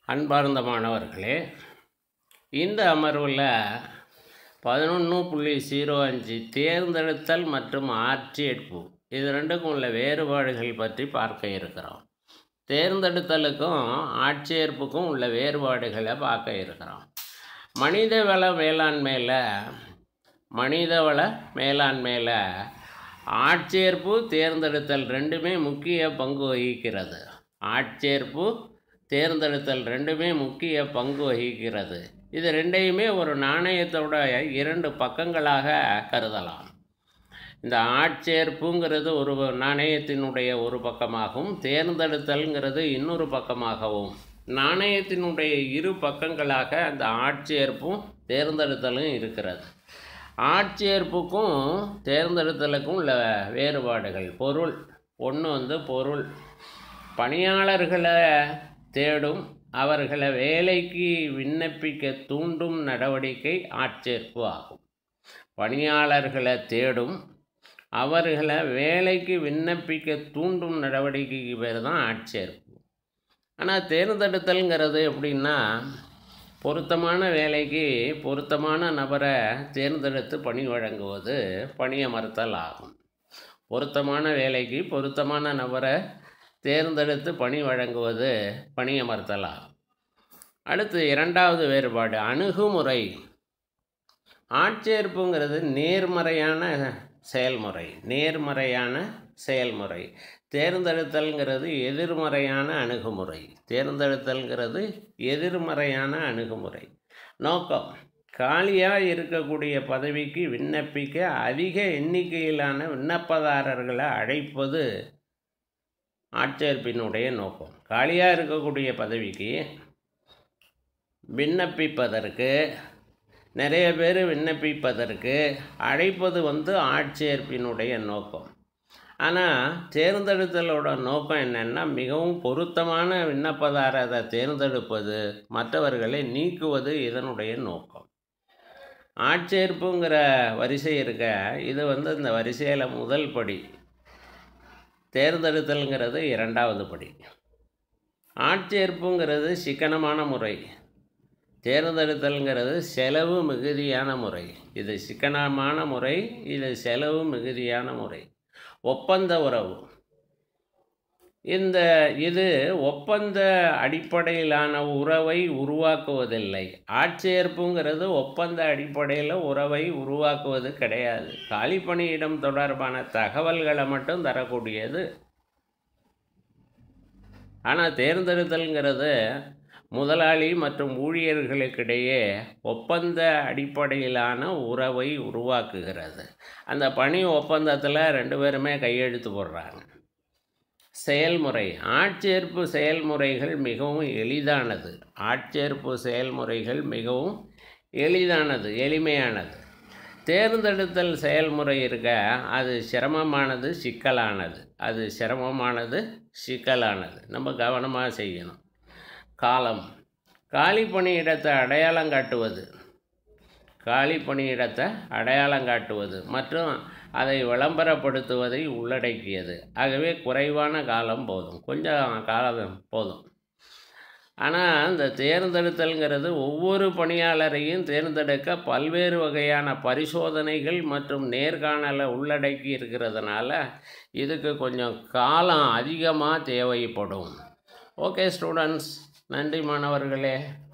அன்பார்ந்த மாணவர்களே இந்த அமர்வில் பதினொன்று புள்ளி ஜீரோ அஞ்சு தேர்ந்தெடுத்தல் மற்றும் ஆட்சேர்ப்பு இது ரெண்டுக்கும் உள்ள வேறுபாடுகள் பற்றி பார்க்க இருக்கிறோம் தேர்ந்தெடுத்தலுக்கும் ஆட்சேர்ப்புக்கும் உள்ள வேறுபாடுகளை பார்க்க இருக்கிறோம் மனிதவள மேலாண்மையில் மனிதவள மேலாண்மையில் ஆட்சேர்ப்பு தேர்ந்தெடுத்தல் ரெண்டுமே முக்கிய பங்கு வகிக்கிறது ஆட்சேர்ப்பு தேர்ந்தெடுத்தல் ரெண்டுமே முக்கிய பங்கு வகிக்கிறது இது ரெண்டையுமே ஒரு நாணயத்தோட இரண்டு பக்கங்களாக கருதலாம் இந்த ஆட்சேர்ப்புங்கிறது ஒரு நாணயத்தினுடைய ஒரு பக்கமாகவும் தேர்ந்தெடுத்தல்ங்கிறது இன்னொரு பக்கமாகவும் நாணயத்தினுடைய இரு பக்கங்களாக அந்த ஆட்சேர்ப்பும் தேர்ந்தெடுத்தலும் இருக்கிறது ஆட்சேர்ப்புக்கும் தேர்ந்தெடுத்தலுக்கும் உள்ள வேறுபாடுகள் பொருள் ஒன்று வந்து பொருள் பணியாளர்களை தேடும் அவர்களை வேலைக்கு விண்ணப்பிக்க தூண்டும் நடவடிக்கை ஆட்சேர்ப்பு ஆகும் பணியாளர்களை தேடும் அவர்களை வேலைக்கு விண்ணப்பிக்க தூண்டும் நடவடிக்கைக்கு பேர் தான் ஆட்சேர்ப்பு ஆனால் தேர்ந்தெடுத்தல்ங்கிறது எப்படின்னா பொருத்தமான வேலைக்கு பொருத்தமான நபரை தேர்ந்தெடுத்து பணி வழங்குவது பணியமர்த்தல் ஆகும் பொருத்தமான வேலைக்கு பொருத்தமான நபரை தேர்ந்தெடுத்து பணி வழங்குவது பணியமர்த்தல் ஆகும் அடுத்து இரண்டாவது வேறுபாடு அணுகுமுறை ஆட்சேர்ப்புங்கிறது நேர்மறையான செயல்முறை நேர்மறையான செயல்முறை தேர்ந்தெடுத்தல்ங்கிறது எதிர்மறையான அணுகுமுறை தேர்ந்தெடுத்தல்ங்கிறது எதிர்மறையான அணுகுமுறை நோக்கம் காலியாக இருக்கக்கூடிய பதவிக்கு விண்ணப்பிக்க அதிக எண்ணிக்கையிலான விண்ணப்பதாரர்களை அழைப்பது ஆட்சேர்ப்பினுடைய நோக்கம் காலியாக இருக்கக்கூடிய பதவிக்கு விண்ணப்பிப்பதற்கு நிறைய பேர் விண்ணப்பிப்பதற்கு அழைப்பது வந்து ஆட்சேர்ப்பினுடைய நோக்கம் ஆனால் தேர்ந்தெடுத்தலோட நோக்கம் என்னென்னா மிகவும் பொருத்தமான விண்ணப்பதாரரை தேர்ந்தெடுப்பது மற்றவர்களை நீக்குவது இதனுடைய நோக்கம் ஆட்சேர்ப்புங்கிற வரிசை இருக்க இது வந்து இந்த வரிசையில் முதல் படி தேர்ந்தெடுத்தல்ங்கிறது இரண்டாவது படி ஆட்சேர்ப்புங்கிறது சிக்கனமான முறை தேர்ந்தெடுத்தல்ங்கிறது செலவு மிகுதியான முறை இது சிக்கனமான முறை இது செலவு மிகுதியான முறை ஒப்பந்த உறவு இந்த இது ஒப்பந்த அடிப்படையிலான உறவை உருவாக்குவதில்லை ஆட்சேர்ப்புங்கிறது ஒப்பந்த அடிப்படையில் உறவை உருவாக்குவது கிடையாது காலிப்பணியிடம் தொடர்பான தகவல்களை மட்டும் தரக்கூடியது ஆனால் தேர்ந்தெடுத்தல்ங்கிறது முதலாளி மற்றும் ஊழியர்களுக்கிடையே ஒப்பந்த அடிப்படையிலான உறவை உருவாக்குகிறது அந்த பணி ஒப்பந்தத்தில் ரெண்டு பேருமே கையெழுத்து போடுறாங்க செயல்முறை ஆட்சேர்ப்பு செயல்முறைகள் மிகவும் எளிதானது ஆட்சேர்ப்பு செயல்முறைகள் மிகவும் எளிதானது எளிமையானது தேர்ந்தெடுத்தல் செயல்முறை இருக்க அது சிரமமானது சிக்கலானது அது சிரமமானது சிக்கலானது நம்ம கவனமாக செய்யணும் காலம் காலி பணியிடத்தை அடையாளம் காட்டுவது காலி பணியிடத்தை அடையாளம் காட்டுவது மற்றும் அதை விளம்பரப்படுத்துவதை உள்ளடக்கியது ஆகவே குறைவான காலம் போதும் கொஞ்சம் காலம் போதும் ஆனால் இந்த தேர்ந்தெடுத்தல்ங்கிறது ஒவ்வொரு பணியாளரையும் தேர்ந்தெடுக்க பல்வேறு வகையான பரிசோதனைகள் மற்றும் நேர்காணலை உள்ளடக்கி இருக்கிறதுனால இதுக்கு கொஞ்சம் காலம் அதிகமாக தேவைப்படும் ஓகே ஸ்டூடெண்ட்ஸ் நன்றி மாணவர்களே